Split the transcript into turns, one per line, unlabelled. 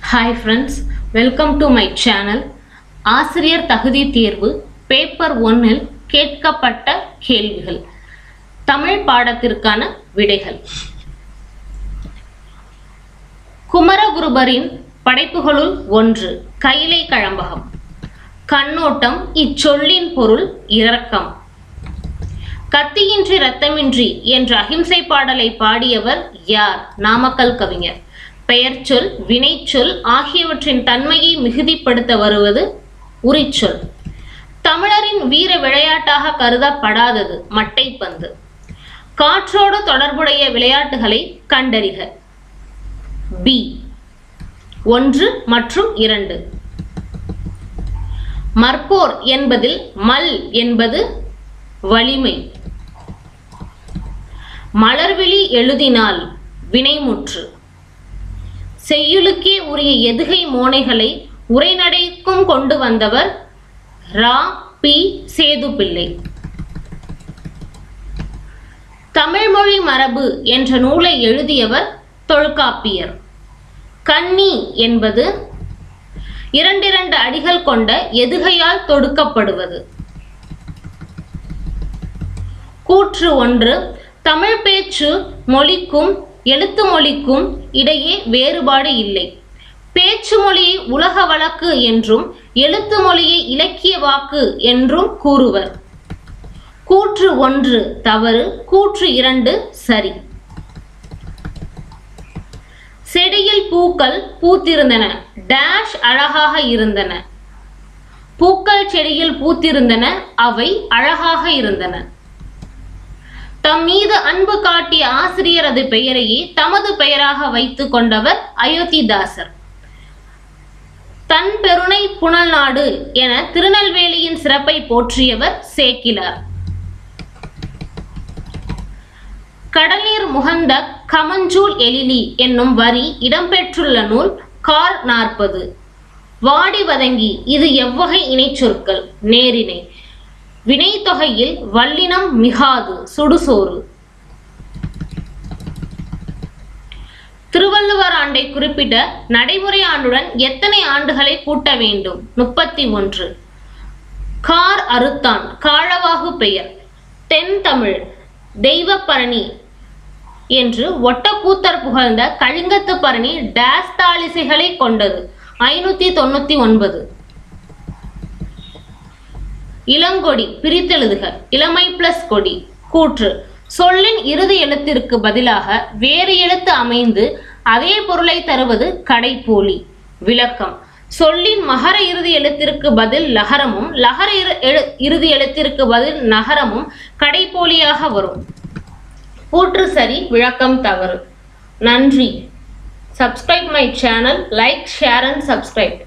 hi friends welcome to my channel ஆசிரியர் தகுதி தேர்வு பேப்பர் ஒன்னில் கேட்கப்பட்ட கேள்விகள் தமிழ் பாடத்திற்கான விடைகள் குமரகுருபரின் படைப்புகளுள் ஒன்று கைலை கழம்பகம் கண்ணோட்டம் இச்சொல்லின் பொருள் இரக்கம் கத்தியின்றி ரத்தமின்றி என்ற அகிம்சை பாடலை பாடியவர் யார் நாமக்கல் கவிஞர் பெயர்ச்சொல் வினைச்சொல் ஆகியவற்றின் தன்மையை மிகுதிப்படுத்த வருவது உரிச்சொல் தமிழரின் வீர விளையாட்டாக கருதப்படாதது மட்டைப்பந்து காற்றோடு தொடர்புடைய விளையாட்டுகளை கண்டறிக பி ஒன்று மற்றும் இரண்டு மற்போர் என்பதில் மல் என்பது வலிமை மலர்விழி எழுதினால் வினைமுற்று செய்யுளுக்கே உரிய எதுகை மோனைகளை உரைநடைக்கும் கொண்டு வந்தவர் ரா பி சேதுப்பிள்ளை தமிழ்மொழி மரபு என்ற நூலை எழுதியவர் தொல்காப்பியர் கன்னி என்பது இரண்டிரண்டு அடிகள் கொண்ட எதுகையால் தொடுக்கப்படுவது கூற்று ஒன்று தமிழ் பேச்சு மொழிக்கும் எழுத்து மொழிக்கும் இடையே வேறுபாடு இல்லை பேச்சு மொழியை உலக வழக்கு என்றும் எழுத்து மொழியை இலக்கிய வாக்கு என்றும் கூறுவர் கூற்று ஒன்று தவறு கூற்று இரண்டு சரி செடியில் பூக்கள் பூத்திருந்தன டேஷ் அழகாக இருந்தன பூக்கள் செடியில் பூத்திருந்தன அவை அழகாக இருந்தன தம் மீது அன்பு காட்டிய ஆசிரியரது பெயரையே தமது பெயராக வைத்துக் கொண்டவர் அயோத்திதாசர் தன் பெருணை புனல் நாடு என திருநெல்வேலியின் சிறப்பை போற்றியவர் சேக்கிலார் கடலீர் முகந்த கமஞ்சூல் எழிலி என்னும் வரி இடம்பெற்றுள்ள நூல் கார் நாற்பது வாடி வதங்கி இது எவ்வகை இணைச்சொற்கள் நேரினை வினைத்தொகையில் வல்லினம் மிகாது சுடுசோறு திருவள்ளுவர் ஆண்டை குறிப்பிட்ட நடைமுறை ஆண்டுடன் எத்தனை ஆண்டுகளை கூட்ட வேண்டும் முப்பத்தி ஒன்று கார் அறுத்தான் காழவாகு பெயர் தென் தமிழ் தெய்வப்பரணி என்று ஒட்டக்கூத்தர் புகழ்ந்த கலிங்கத்து பரணி டேஸ் தாளிசைகளை கொண்டது ஐநூத்தி தொண்ணூத்தி ஒன்பது இளங்கொடி பிரித்தெழுதுக இளமை பிளஸ் கொடி கூற்று சொல்லின் இறுதி எழுத்திற்கு பதிலாக வேறு எழுத்து அமைந்து அதே பொருளை தருவது கடைப்போலி விளக்கம் சொல்லின் மகர இறுதி எழுத்திற்கு பதில் லகரமும் லகர இறுதி எழுத்திற்கு பதில் நகரமும் கடைப்போலியாக வரும் கூற்று சரி விளக்கம் தவறு நன்றி subscribe my channel like share and subscribe